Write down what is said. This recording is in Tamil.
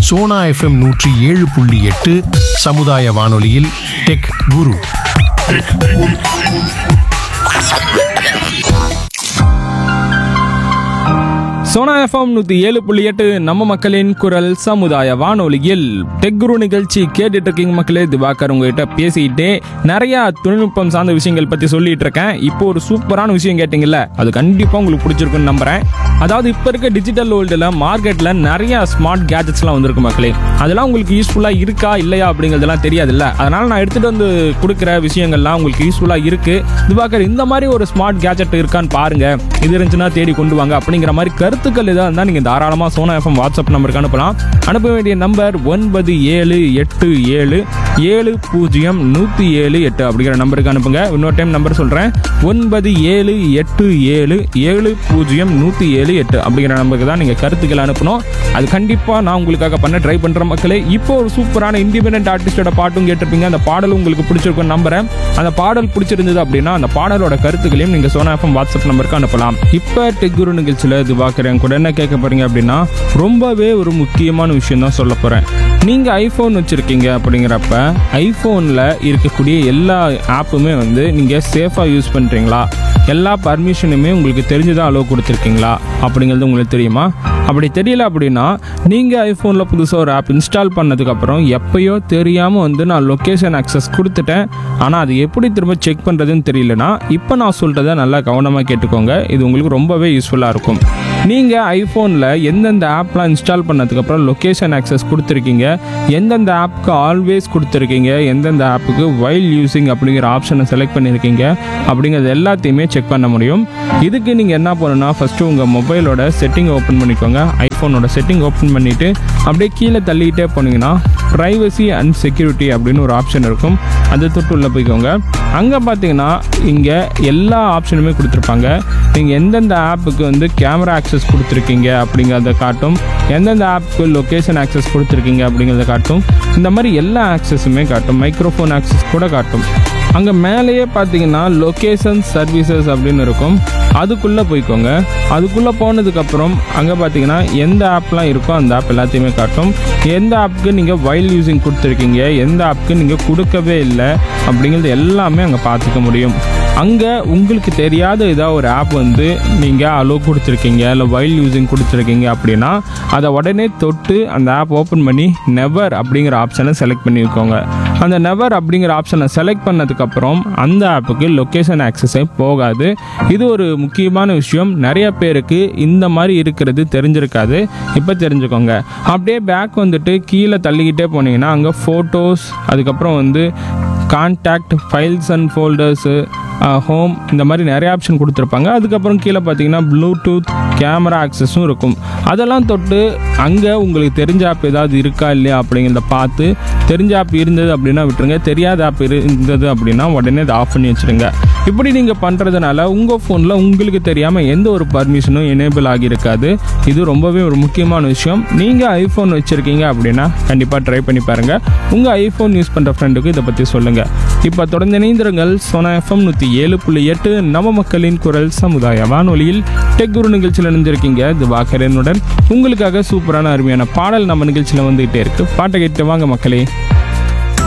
சோனா எஃப்எம் நூற்றி ஏழு புள்ளி எட்டு சமுதாய வானொலியில் டெக் குரு சோனா எஃப்எம் நூற்றி ஏழு புள்ளி எட்டு நம்ம மக்களின் குரல் சமுதாய வானொலியில் டெக் குரு நிகழ்ச்சி கேட்டுட்டு இருக்கீங்க மக்களே திவாகர் உங்ககிட்ட பேசிக்கிட்டே நிறைய தொழில்நுட்பம் சார்ந்த விஷயங்கள் பற்றி சொல்லிட்டு இருக்கேன் இப்போ ஒரு சூப்பரான விஷயம் கேட்டிங்கல்ல அது கண்டிப்பாக உங்களுக்கு பிடிச்சிருக்குன்னு நம்புறேன் அதாவது இப்போ இருக்க டிஜிட்டல் வேர்ல்டில் மார்க்கெட்டில் நிறைய ஸ்மார்ட் கேஜெட்ஸ்லாம் வந்திருக்கு மக்களே அதெல்லாம் உங்களுக்கு யூஸ்ஃபுல்லாக இருக்கா இல்லையா அப்படிங்கிறதெல்லாம் தெரியாதுல்ல அதனால் நான் எடுத்துகிட்டு வந்து கொடுக்குற விஷயங்கள்லாம் உங்களுக்கு யூஸ்ஃபுல்லாக இருக்குது திவாகர் இந்த மாதிரி ஒரு ஸ்மார்ட் கேஜெட் இருக்கான்னு பாருங்க இது இருந்துச்சுன்னா தேடி கொண்டு வாங்க அப்படிங்கிற மாதிரி கருத்துக்கள் எதாக இருந்தால் நீங்கள் தாராளமாக சோனா எஃப்எம் வாட்ஸ்அப் நம்பருக்கு அனுப்பலாம் அனுப்ப வேண்டிய நம்பர் ஒன்பது ஏழு எட்டு ஏழு ஏழு பூஜ்ஜியம் நூற்றி ஏழு எட்டு அப்படிங்கிற நம்பருக்கு அனுப்புங்க இன்னொரு டைம் நம்பர் சொல்கிறேன் ஒன்பது ஏழு எட்டு ஏழு ஏழு பூஜ்ஜியம் நூற்றி ஏழு எட்டு அப்படிங்கிற நம்பருக்கு தான் நீங்கள் கருத்துக்கள் அனுப்பணும் அது கண்டிப்பாக நான் உங்களுக்காக பண்ண ட்ரை பண்ணுற மக்களே இப்போ ஒரு சூப்பரான இண்டிபெண்டன்ட் ஆர்டிஸ்டோட பாட்டும் கேட்டிருப்பீங்க அந்த பாடல் உங்களுக்கு பிடிச்சிருக்கும் நம்புறேன் அந்த பாடல் பிடிச்சிருந்தது அப்படின்னா அந்த பாடலோட கருத்துக்களையும் நீங்கள் சோனா எஃப்எம் வாட்ஸ்அப் நம்பருக்கு அனுப்பலாம் இப்போ டெக் குரு நிகழ்ச்சியில் இது பார்க்குறேன் கூட என்ன கேட்க போறீங்க அப்படின்னா ரொம்பவே ஒரு முக்கியமான விஷயம் தான் சொல்ல போகிறேன் நீங்கள் ஐஃபோன் வச்சுருக்கீங்க அப்படிங்கிறப்ப ஐஃபோனில் இருக்கக்கூடிய எல்லா ஆப்புமே வந்து நீங்கள் சேஃபாக யூஸ் பண்ணுறீங்களா எல்லா பர்மிஷனுமே உங்களுக்கு தெரிஞ்சுதான் அளவு கொடுத்துருக்கீங்களா அப்படிங்கிறது உங்களுக்கு தெரியுமா அப்படி தெரியல அப்படின்னா நீங்கள் ஐஃபோனில் புதுசாக ஒரு ஆப் இன்ஸ்டால் பண்ணதுக்கப்புறம் எப்பயோ தெரியாமல் வந்து நான் லொக்கேஷன் ஆக்சஸ் கொடுத்துட்டேன் ஆனால் அது எப்படி திரும்ப செக் பண்ணுறதுன்னு தெரியலனா இப்போ நான் சொல்கிறத நல்லா கவனமாக கேட்டுக்கோங்க இது உங்களுக்கு ரொம்பவே யூஸ்ஃபுல்லாக இருக்கும் நீங்கள் ஐஃபோனில் எந்தெந்த ஆப்லாம் இன்ஸ்டால் பண்ணதுக்கப்புறம் லொக்கேஷன் ஆக்சஸ் கொடுத்துருக்கீங்க எந்தெந்த ஆப்புக்கு ஆல்வேஸ் கொடுத்துருக்கீங்க எந்தெந்த ஆப்புக்கு வைல் யூஸிங் அப்படிங்கிற ஆப்ஷனை செலக்ட் பண்ணியிருக்கீங்க அப்படிங்கிறது எல்லாத்தையுமே செக் பண்ண முடியும் இதுக்கு நீங்கள் என்ன பண்ணணும்னா ஃபஸ்ட்டு உங்கள் மொபைலோட செட்டிங் ஓப்பன் பண்ணிக்கோங்க ஐஃபோனோட செட்டிங் ஓப்பன் பண்ணிவிட்டு அப்படியே கீழே தள்ளிக்கிட்டே போனீங்கன்னா ப்ரைவசி அண்ட் செக்யூரிட்டி அப்படின்னு ஒரு ஆப்ஷன் இருக்கும் அதை தொட்டு உள்ளே போய்க்கோங்க அங்கே பார்த்தீங்கன்னா இங்கே எல்லா ஆப்ஷனுமே கொடுத்துருப்பாங்க நீங்கள் எந்தெந்த ஆப்புக்கு வந்து கேமரா ஆக்சஸ் கொடுத்துருக்கீங்க அப்படிங்கிறத காட்டும் எந்தெந்த ஆப்புக்கு லொக்கேஷன் ஆக்சஸ் கொடுத்துருக்கீங்க அப்படிங்கிறத காட்டும் இந்த மாதிரி எல்லா ஆக்சஸுமே காட்டும் மைக்ரோஃபோன் ஆக்சஸ் கூட காட்டும் அங்கே மேலேயே பார்த்தீங்கன்னா லொக்கேஷன் சர்வீசஸ் அப்படின்னு இருக்கும் அதுக்குள்ளே போய்க்கோங்க அதுக்குள்ளே போனதுக்கப்புறம் அங்கே பார்த்தீங்கன்னா எந்த ஆப்லாம் இருக்கோ அந்த ஆப் எல்லாத்தையுமே காட்டும் எந்த ஆப்புக்கு நீங்கள் வைல் யூஸிங் கொடுத்துருக்கீங்க எந்த ஆப்புக்கு நீங்கள் கொடுக்கவே இல்லை அப்படிங்கிறது எல்லாமே அங்கே பார்த்துக்க முடியும் அங்கே உங்களுக்கு தெரியாத ஏதாவது ஒரு ஆப் வந்து நீங்கள் அலோ கொடுத்துருக்கீங்க இல்லை வைல் யூஸிங் கொடுத்துருக்கீங்க அப்படின்னா அதை உடனே தொட்டு அந்த ஆப் ஓப்பன் பண்ணி நெவர் அப்படிங்கிற ஆப்ஷனை செலக்ட் பண்ணிக்கோங்க அந்த நெவர் அப்படிங்கிற ஆப்ஷனை செலக்ட் பண்ணதுக்கப்புறம் அந்த ஆப்புக்கு லொக்கேஷன் ஆக்சஸே போகாது இது ஒரு முக்கியமான விஷயம் நிறைய பேருக்கு இந்த மாதிரி இருக்கிறது தெரிஞ்சிருக்காது இப்போ தெரிஞ்சுக்கோங்க அப்படியே பேக் வந்துட்டு கீழே தள்ளிக்கிட்டே போனீங்கன்னா அங்கே ஃபோட்டோஸ் அதுக்கப்புறம் வந்து contact files and folders home இந்த மாதிரி நிறைய ஆப்ஷன் கொடுத்துருப்பாங்க அதுக்கப்புறம் கீழே பார்த்தீங்கன்னா ப்ளூடூத் கேமரா ஆக்சஸும் இருக்கும் அதெல்லாம் தொட்டு அங்கே உங்களுக்கு தெரிஞ்ச ஆப் ஏதாவது இருக்கா இல்லையா அப்படிங்கிறத பார்த்து தெரிஞ்ச ஆப் இருந்தது அப்படின்னா விட்டுருங்க தெரியாத ஆப் இருந்தது அப்படின்னா உடனே அதை ஆஃப் பண்ணி வச்சுருங்க இப்படி நீங்கள் பண்ணுறதுனால உங்கள் ஃபோனில் உங்களுக்கு தெரியாமல் எந்த ஒரு பர்மிஷனும் எனேபிள் ஆகியிருக்காது இது ரொம்பவே ஒரு முக்கியமான விஷயம் நீங்கள் ஐஃபோன் வச்சுருக்கீங்க அப்படின்னா கண்டிப்பாக ட்ரை பண்ணி பாருங்கள் உங்கள் ஐஃபோன் யூஸ் பண்ணுற ஃப்ரெண்டுக்கு இதை பற்றி சொல்லுங்கள் இப்போ தொடர்ந்து இணைந்திருங்கள் சோனா எஃப்எம் நூற்றி ஏழு புள்ளி எட்டு நம்ம மக்களின் குரல் சமுதாய வானொலியில் டெக் குரு நிகழ்ச்சியில் இணைஞ்சிருக்கீங்க இது வாக்கரனுடன் உங்களுக்காக சூப்பரான அருமையான பாடல் நம்ம நிகழ்ச்சியில் வந்துகிட்டே இருக்கு பாட்டை கேட்டு வாங்க மக்களே